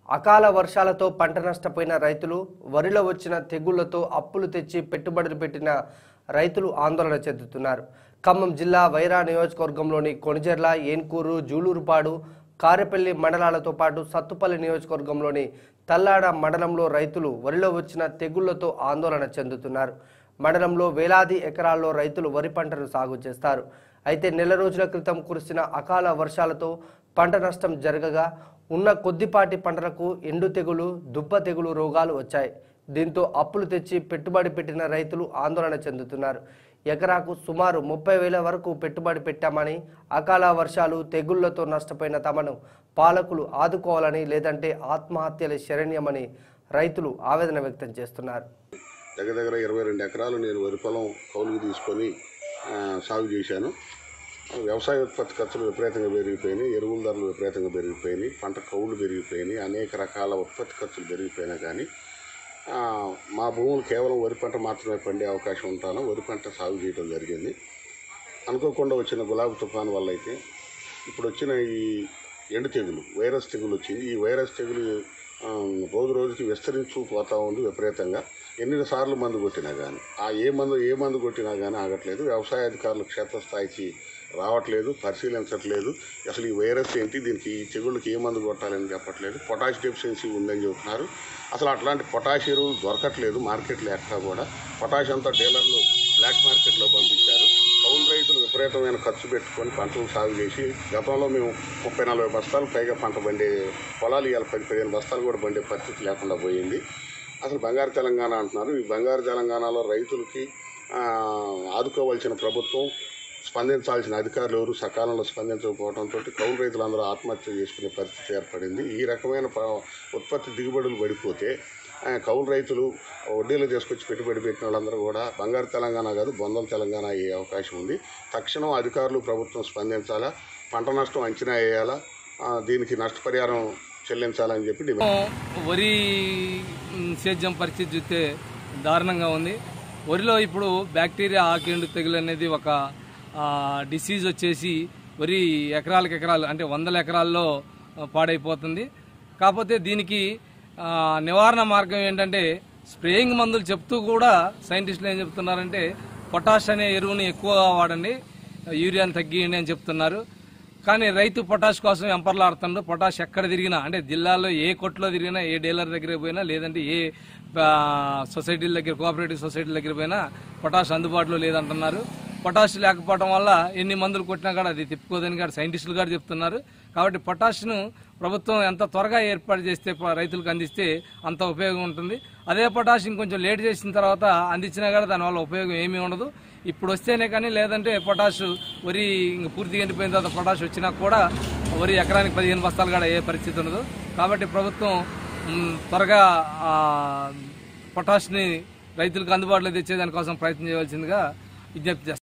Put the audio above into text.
అకాల వర్షాలతో పంట నష్టపోయిన రైతులు వరిలో వచ్చిన తెగుళ్లతో అప్పులు తెచ్చి పెట్టుబడులు పెట్టిన రైతులు ఆందోళన చెందుతున్నారు ఖమ్మం జిల్లా వైరా నియోజకవర్గంలోని కొణిజర్ల ఏన్కూరు జూలూరుపాడు కారెపల్లి మండలాలతో పాటు సత్తుపల్లి నియోజకవర్గంలోని తల్లాడ మండలంలో రైతులు వరిలో వచ్చిన తెగుళ్లతో ఆందోళన చెందుతున్నారు మండలంలో వేలాది ఎకరాల్లో రైతులు వరి పంటను సాగు చేస్తారు అయితే నెల రోజుల క్రితం కురిసిన అకాల వర్షాలతో పంట నష్టం జరగగా ఉన్న కొద్దిపాటి పంటలకు ఎండు తెగులు దుబ్బ తెగులు రోగాలు వచ్చాయి దీంతో అప్పులు తెచ్చి పెట్టుబడి పెట్టిన రైతులు ఆందోళన చెందుతున్నారు ఎకరాకు సుమారు ముప్పై వేల వరకు పెట్టుబడి పెట్టామని అకాల వర్షాలు తెగుళ్లతో నష్టపోయిన తమను పాలకులు ఆదుకోవాలని లేదంటే ఆత్మహత్యల శరణ్యమని రైతులు ఆవేదన వ్యక్తం చేస్తున్నారు దగ్గర దగ్గర ఇరవై రెండు ఎకరాలు నేను వరి పొలం కౌలుకి తీసుకొని ఆ, సాగు చేశాను వ్యవసాయ ఉత్పత్తి ఖర్చులు విపరీతంగా పెరిగిపోయినాయి ఎరువుల ధరలు విపరీతంగా పెరిగిపోయినాయి పంట కౌలు పెరిగిపోయినాయి అనేక రకాల ఉత్పత్తి ఖర్చులు పెరిగిపోయినా కానీ ఆ, మా భూములు కేవలం వరి పంట మాత్రమే పండే అవకాశం ఉంటాను వరి పంట సాగు చేయడం జరిగింది అనుకోకుండా వచ్చిన గులాబీ తుఫాను వల్ల అయితే ఇప్పుడు వచ్చిన ఈ ఎండు తెగులు వైరస్ తెగులు వచ్చింది ఈ వైరస్ తెగులు ఆ, రోజు రోజుకి విస్తరించు పోతా ఉంది విపరీతంగా ఎన్నిసార్లు మందు కొట్టినా కానీ ఆ ఏ మందు ఏ మందు కొట్టినా కానీ ఆగట్లేదు వ్యవసాయ అధికారులు క్షేత్రస్థాయికి రావట్లేదు పరిశీలించట్లేదు అసలు ఈ వైరస్ ఏంటి దీనికి ఈ తెగుళ్ళకి ఏ మందు కొట్టాలని చెప్పట్లేదు పొటాష్ డెఫిషియన్సీ ఉందని చెబుతున్నారు అసలు అట్లాంటి పొటాష్ ఎరువులు దొరకట్లేదు మార్కెట్లో ఎక్కడా కూడా పొటాష్ అంతా డీలర్లు బ్లాక్ మార్కెట్లో పంపించారు కౌలు రైతులు విపరీతమైన ఖర్చు పెట్టుకొని పంటలు సాగు చేసి గతంలో మేము ముప్పై నలభై బస్తాలు పైగా పంట బండే పొలాలు ఇవాళ పది పదిహేను బస్తాలు కూడా బండే పరిస్థితి లేకుండా పోయింది అసలు బంగారు తెలంగాణ అంటున్నారు ఈ బంగారు తెలంగాణలో రైతులకి ఆ, ఆదుకోవాల్సిన ప్రభుత్వం స్పందించాల్సిన అధికారులు ఎవరు సకాలంలో స్పందించకపోవడంతో కౌలు రైతులందరూ ఆత్మహత్య చేసుకునే పరిస్థితి ఏర్పడింది ఈ రకమైన ప- ఉత్పత్తి దిగుబడులు పడిపోతే ఆ, కౌలు రైతులు వడ్డీలు తీసుకొచ్చి పెట్టుబడి పెట్టిన వాళ్ళందరూ కూడా బంగారు తెలంగాణ కాదు బొందల తెలంగాణ అయ్యే అవకాశం ఉంది తక్షణం అధికారులు ప్రభుత్వం స్పందించాలా పంట నష్టం అంచనా వేయాలా ఆ, దీనికి నష్టపరిహారం చెల్లించాలని చెప్పి డిమాండ్ వరి మ్, సేద్యం పరిస్థితి చూస్తే దారుణంగా ఉంది వరిలో ఇప్పుడు బ్యాక్టీరియా ఆకేండు తెగులు అనేది ఒక ఆ, డిసీజ్ వచ్చేసి వరి ఎకరాలకు ఎకరాలు అంటే వందల ఎకరాల్లో ఆ, పాడైపోతుంది కాకపోతే దీనికి ఆ, నివారణ మార్గం ఏంటంటే స్ప్రేయింగ్ మందులు చెప్తూ కూడా సైంటిస్టులు ఏం చెప్తున్నారంటే పొటాష్ అనే ఎరువుని ఎక్కువ వాడండి యూరియాని తగ్గియండి అని చెప్తున్నారు కానీ రైతు పొటాష్ కోసం ఎంపర్లాడుతుండ్రు పొటాష్ ఎక్కడ తిరిగినా అంటే జిల్లాలో ఏ కొట్లో తిరిగినా ఏ డీలర్ దగ్గర పోయినా లేదంటే ఏ ఆ, సొసైటీల దగ్గర కోఆపరేటివ్ సొసైటీల దగ్గర పోయినా పొటాష్ అందుబాటులో లేదంటున్నారు పొటాష్ లేకపోవడం వల్ల ఎన్ని మందులు కొట్టినా కూడా అది తిప్పుకోదని కూడా సైంటిస్టులు గారు చెప్తున్నారు కాబట్టి పొటాష్ను ప్రభుత్వం ఎంత త్వరగా ఏర్పాటు చేస్తే ప- రైతులకు అందిస్తే అంత ఉపయోగం ఉంటుంది అదే పొటాష్ ఇంకొంచెం లేట్ చేసిన తర్వాత అందించినా కూడా దానివల్ల ఉపయోగం ఏమీ ఉండదు ఇప్పుడు వస్తేనే కానీ లేదంటే పొటాష్ వరి ఇంక పూర్తిగా ఎండిపోయిన తర్వాత పొటాష్ వచ్చినా కూడా వరి ఎకరానికి పదిహేను బస్తాలు కూడా ఏ పరిస్థితి ఉండదు కాబట్టి ప్రభుత్వం మ్, త్వరగా ఆ, పొటాష్ని రైతులకు అందుబాటులో తెచ్చేదానికోసం ప్రయత్నం చేయవలసిందిగా విజ్ఞప్తి చేస్తాను